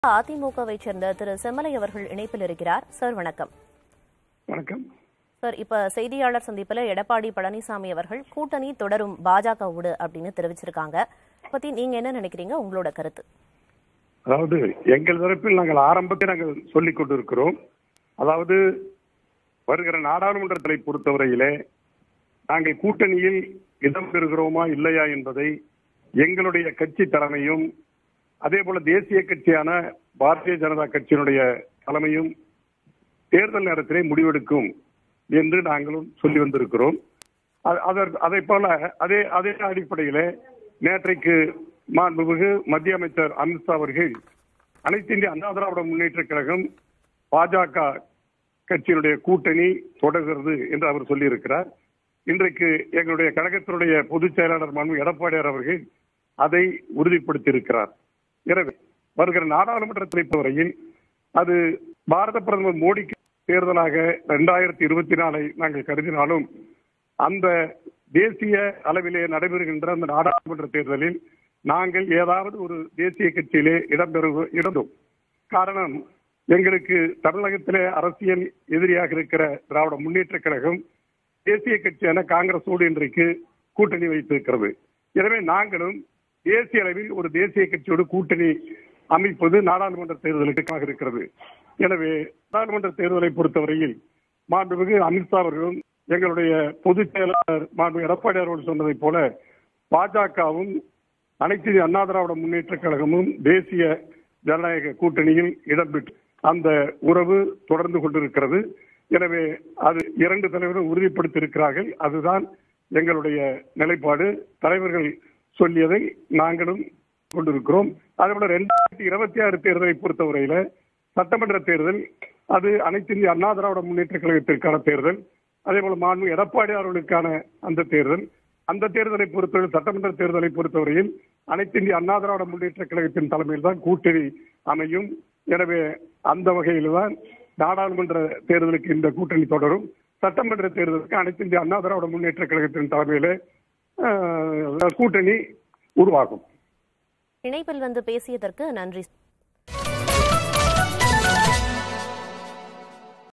அதிமுகவை சேர்ந்த திரு செம்மலை அவர்கள் இணைப்பில் இருக்கிறார் சார் வணக்கம் வணக்கம் சார் இப்ப செய்தியாளர் சந்திப்புல எடப்பாடி பழனிசாமி அவர்கள் கூட்டணி தொடரும் பாஜகவோடு அப்படின்னு தெரிவிச்சிருக்காங்க இதை பத்தி நீங்க என்ன நினைக்கிறீங்க உங்களோட கருத்து அதாவது எங்கள் தரப்பில் நாங்கள் ஆரம்பத்தில் நாங்கள் சொல்லிக் கொண்டிருக்கிறோம் அதாவது வருகிற நாடாளுமன்றத்தை பொறுத்தவரையிலே நாங்கள் கூட்டணியில் இடம் பெறுகிறோமா இல்லையா என்பதை எங்களுடைய கட்சி தலைமையும் அதே போல தேசிய கட்சியான பாரதிய ஜனதா கட்சியினுடைய தலைமையும் தேர்தல் நேரத்திலே முடிவெடுக்கும் என்று நாங்களும் சொல்லி வந்திருக்கிறோம் அ- அதற்- அதை போல அதே அதே அடிப்படையிலே நேற்றைக்கு மாண்புமிகு மத்திய அமைச்சர் அமித்ஷா அவர்கள் அனைத்து இந்திய அண்ணா திராவிட முன்னேற்ற கழகம் பாஜக கட்சியினுடைய கூட்டணி தொடர்கிறது என்று அவர் சொல்லியிருக்கிறார் இன்றைக்கு எங்களுடைய கழகத்தினுடைய பொதுச் செயலாளர் மாண்பு எடப்பாடியார் அவர்கள் அதை உறுதிப்படுத்தியிருக்கிறார் எனவே வருகிற நாடாளுமன்றத்தை பொறுத்தவரையில் அது பாரத பிரதமர் மோடிக்கு தேர்தலாக இரண்டாயிரத்தி இருபத்தி நாலை நாங்கள் கருதினாலும் அந்த தேசிய அளவிலே நடைபெறுகின்ற அந்த நாடாளுமன்ற தேர்தலில் நாங்கள் ஏதாவது ஒரு தேசிய கட்சியிலே இடம்பெறு இடந்தோம் காரணம் எங்களுக்கு தமிழகத்திலே அரசியல் எதிரியாக இருக்கிற திராவிட முன்னேற்ற கழகம் தேசிய கட்சியான காங்கிரஸோடு இன்றைக்கு கூட்டணி வைத்திருக்கிறது எனவே நாங்களும் தேசிய அளவில் ஒரு தேசிய கட்சியோடு கூட்டணி அமைப்பது நாடாளுமன்ற தேர்தலுக்காக இருக்கிறது எனவே நாடாளுமன்ற தேர்தலை பொறுத்தவரையில் மாண்புமிகு அமித்ஷா அவர்களும் எங்களுடைய பொதுச் செயலாளர் மாண்பு எடப்பாடி அவர்கள் சொன்னதைப் போல பாஜகவும் அனைத்து இந்திய அண்ணா திராவிட முன்னேற்ற கழகமும் தேசிய ஜனநாயக கூட்டணியில் இடம்பெற்று அந்த உறவு தொடர்ந்து கொண்டிருக்கிறது எனவே அது இரண்டு தலைவரும் உறுதிப்படுத்தியிருக்கிறார்கள் அதுதான் எங்களுடைய நிலைப்பாடு தலைவர்கள் சொல்லியதை நாங்களும் கொண்டிருக்கிறோம் அதேபோல ரெண்டாயிரத்தி இருபத்தி ஆறு தேர்தலை பொறுத்தவரையில சட்டமன்ற தேர்தல் அது அனைத்து இந்திய அண்ணா திராவிட முன்னேற்ற கழகத்திற்கான தேர்தல் அதே போல மாண்பு எடப்பாடி அவர்களுக்கான அந்த தேர்தல் அந்த தேர்தலை பொறுத்தவரை சட்டமன்ற தேர்தலை பொறுத்தவரையில் அனைத்து இந்திய அண்ணா திராவிட முன்னேற்ற கழகத்தின் தலைமையில் தான் கூட்டணி அமையும் எனவே அந்த வகையில் தான் நாடாளுமன்ற தேர்தலுக்கு இந்த கூட்டணி தொடரும் சட்டமன்ற தேர்தலுக்கு அனைத்து இந்திய அண்ணா திராவிட முன்னேற்ற கழகத்தின் தலைமையில ஆஹ், கூட்டணி உருவாகும் இணைப்பில் வந்து பேசியதற்கு நன்றி